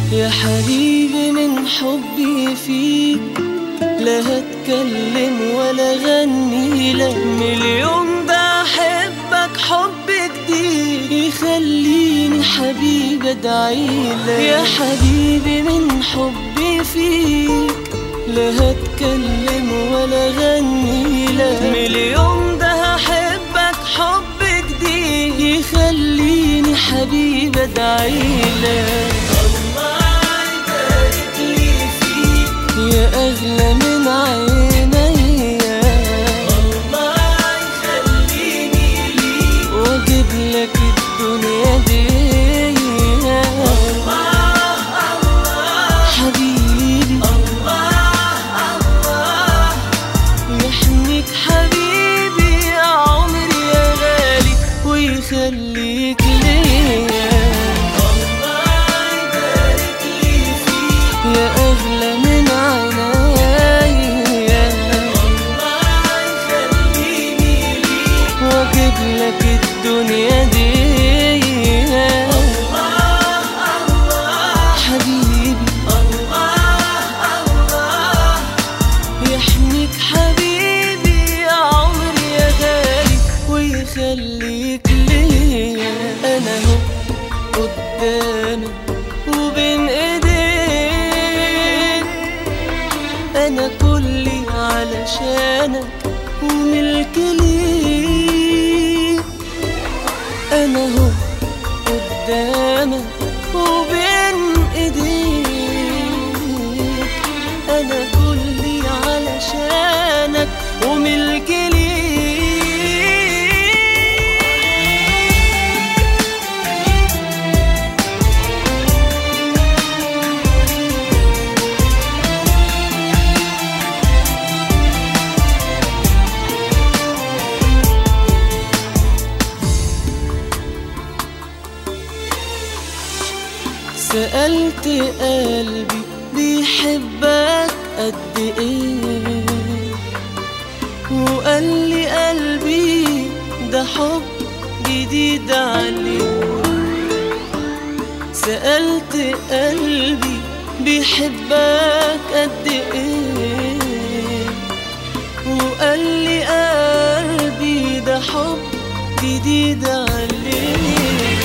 يا حبيبي من حبي فيك لا هتكلم ولا غني لك مليون ده احبك حب جديد يخليني حبيبي ادعيلك يا حبيبي من حبي فيك لا هتكلم ولا غني لك مليون ده احبك حب جديد يخليني حبيبي ادعيلك الله يبارك لي فيك يا اغلى من عينيا الله يخليني ليك واجيب لك الدنيا دي حبيبي يحميك حبيبي يا عمري يا غالي ويخليك ليا يا أغلى من عينيا واجيب لك الدنيا دي حبيبي يحميك حبيبي يا عمري يا غالي ويخليك ليا انا هو قدامك وبين ايديك انا كلي علشانك وملك ليك انا هو قدامك وبين ايديك انا كلي علشانك وملك ليك سألت قلبي بيحبك قد ايه وقال لي قلبي ده حب جديد عليه سألت قلبي بيحبك قد ايه وقال لي قلبي ده حب جديد عليه